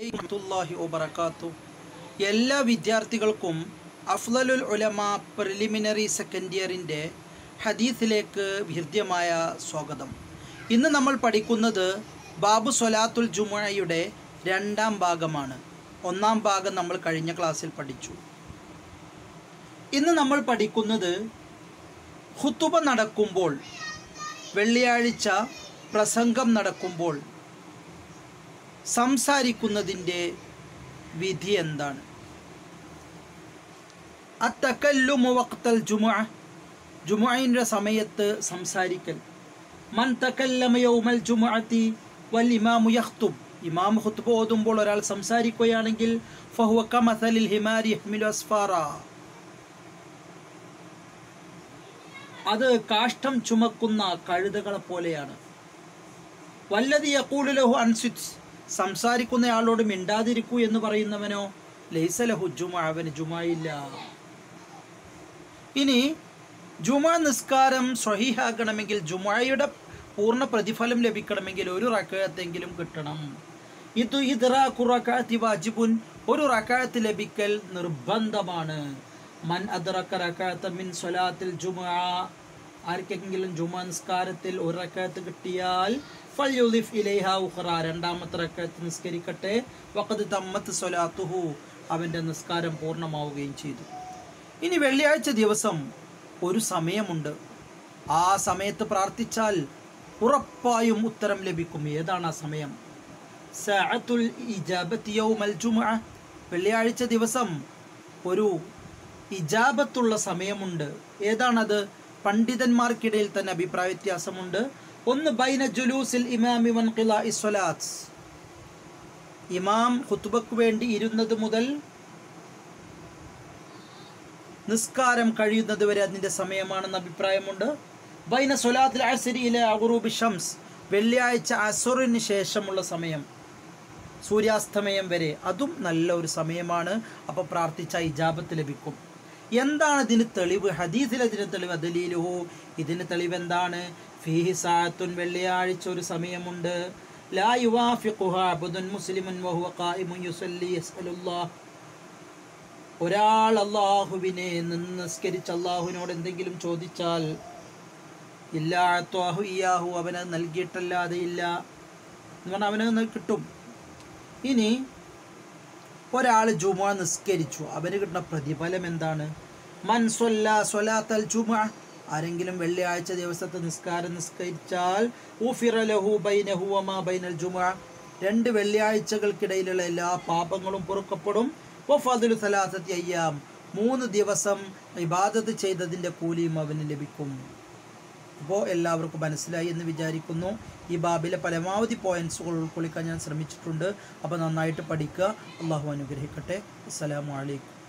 വറഹ്മത്തുള്ളാഹി വബറകാത്തു എല്ലാ വിദ്യാർത്ഥികൾക്കും അഫ്ലലുൽ ഉലമ പ്രിലിമിനറി സെക്കൻഡ് ഇയറിൻ്റെ ഹദീസിലേക്ക് ഹൃദ്യമായ സ്വാഗതം ഇന്ന് നമ്മൾ പഠിക്കുന്നത് ബാബു സൊലാത്തുൽ ജുമുഅയുടെ രണ്ടാം ഭാഗമാണ് ഒന്നാം ഭാഗം നമ്മൾ കഴിഞ്ഞ ക്ലാസ്സിൽ പഠിച്ചു ഇന്ന് നമ്മൾ പഠിക്കുന്നത് ഹുത്തുബ നടക്കുമ്പോൾ വെള്ളിയാഴ്ച പ്രസംഗം നടക്കുമ്പോൾ സംസാരിക്കുന്നതിൻ്റെ വിധി എന്താണ് അത്തക്കല്ലുമു വക്തൽ ജുമുഅ ജുമുഅയുടെ സമയത്ത് സംസാരിക്കൽ മൻ തക്കല്ലമ യൗമൽ ജുമുഅത്തി വൽ ഇമാമു യഖ്തുബ് ഇമാം ഖുത്ബ ഓതുമ്പോൾ ഒരാൾ സംസാരിക്കുകയാണെങ്കിൽ ഫഹുവ കമസലിൽ ഹിമാരി യഹ്മിലു അസ്ഫാറ അത് കാഷ്ടം ചുമക്കുന്ന കഴുതകളെ പോലെയാണ് വല്ലതി യക്കൂലുലഹു അൻസിറ്റ് സംസാരിക്കുന്നയാളോട് മിണ്ടാതിരിക്കൂ എന്ന് പറയുന്നവനോ ലൈസലഹു ജുമ അവന് ജുമയില്ല ഇനി ജുമ നിസ്കാരം സ്വഹീഹാക്കണമെങ്കിൽ ജുമയുടെ പൂർണ്ണ പ്രതിഫലം ലഭിക്കണമെങ്കിൽ ഒരു റക്കായത്തെങ്കിലും കിട്ടണം ഇത് ഇദ്റാഖുറക്കാത്തി വാജിബുൻ ഒരു റക്കായത്ത് ലഭിക്കൽ നിർബന്ധമാണ് മൻ അദ്റക്ക റക്കായത്ത മിൻ സ്വലാത്തിൽ ജുമ ആർക്കെങ്കിലും ജുമ നിസ്കാരത്തിൽ ഒരു റക്കായത്ത് കിട്ടിയാൽ ഫൽയുലിഫ് ഇലൈഹ ഉഖറ രണ്ടാമത്തെ റക്കായത്ത് നിസ്കരിക്കട്ടെ വഖദ് തമ്മത്ത് സ്വലാത്തുഹു അവൻ്റെ നിസ്കാരം പൂർണ്ണമാവുകയും ചെയ്തു ഇനി വെള്ളിയാഴ്ച ദിവസം ഒരു സമയമുണ്ട് ആ സമയത്ത് പ്രാർത്ഥിച്ചാൽ ഉറപ്പായും ഉത്തരം ലഭിക്കും ഏതാണ് ആ സമയം സഅത്തുൽ ഇജാബത്ത് യൗമൽ ജുമുഅ വെള്ളിയാഴ്ച ദിവസം ഒരു ഇജാബത്തുള്ള സമയമുണ്ട് ഏതാണത് പണ്ഡിതന്മാർക്കിടയിൽ തന്നെ അഭിപ്രായ വ്യത്യാസമുണ്ട് ഒന്ന് ബൈന ജുലൂസിൽ ഇമാമി വൻ സ്വലാത്ത് ഇമാം ഖുത്ബക്ക് വേണ്ടി ഇരുന്നത് മുതൽ നിസ്കാരം കഴിയുന്നത് വരെ അതിൻ്റെ സമയമാണെന്ന് അഭിപ്രായമുണ്ട് ബൈന സൊലാത്തിൽ അസരിയിലെ അഗുറൂബി ഷംസ് വെള്ളിയാഴ്ച അസുറിന് ശേഷമുള്ള സമയം സൂര്യാസ്തമയം വരെ അതും നല്ല ഒരു സമയമാണ് അപ്പോൾ പ്രാർത്ഥിച്ച ഇജാബത്ത് ലഭിക്കും എന്താണ് ഇതിന് തെളിവ് ഹദീസിൽ ഇതിന് തെളിവ് ദലീലുഹു ഇതിന് തെളിവ് എന്താണ് ഫീഹി സാത്തുൻ വെള്ളിയാഴ്ച ഒരു സമയമുണ്ട് ലാ യുവാഫിഖുഹ അബ്ദുൻ മുസ്ലിമുൻ വഹുവ ഖായിമുൻ യുസല്ലി യസ്അലുല്ലാഹ് ഒരാൾ അള്ളാഹുവിനെ നിന്ന് നിസ്കരിച്ച് അള്ളാഹുവിനോട് എന്തെങ്കിലും ചോദിച്ചാൽ ഇല്ലാത്വാഹു ഇയാഹു അവന് നൽകിയിട്ടല്ലാതെ ഇല്ല എന്ന് പറഞ്ഞാൽ അവന് കിട്ടും ഇനി ഒരാൾ ജുമ നിസ്കരിച്ചു അവന് കിട്ടുന്ന പ്രതിഫലം എന്താണ് മൻ സ്വല്ല സ്വലാത്തൽ ജുമ ആരെങ്കിലും വെള്ളിയാഴ്ച ദിവസത്തെ നിസ്കാരം നിസ്കരിച്ചാൽ ഊഫിറ ലഹു ബൈനഹു വമാ ബൈനൽ ജുമ രണ്ട് വെള്ളിയാഴ്ചകൾക്കിടയിലുള്ള എല്ലാ പാപങ്ങളും പൊറുക്കപ്പെടും വഫാദുൽ സലാസത്തി അയ്യാം മൂന്ന് ദിവസം ഇബാദത്ത് ചെയ്തതിൻ്റെ കൂലിയും അവന് ലഭിക്കും അപ്പോൾ എല്ലാവർക്കും മനസ്സിലായി എന്ന് വിചാരിക്കുന്നു ഈ ബാബിലെ പരമാവധി പോയിന്റ്സുകൾ ഉൾക്കൊള്ളിക്കാൻ ഞാൻ ശ്രമിച്ചിട്ടുണ്ട് അപ്പോൾ നന്നായിട്ട് പഠിക്കുക അള്ളാഹു അനുഗ്രഹിക്കട്ടെ അസ്സലാമു അലൈക്കും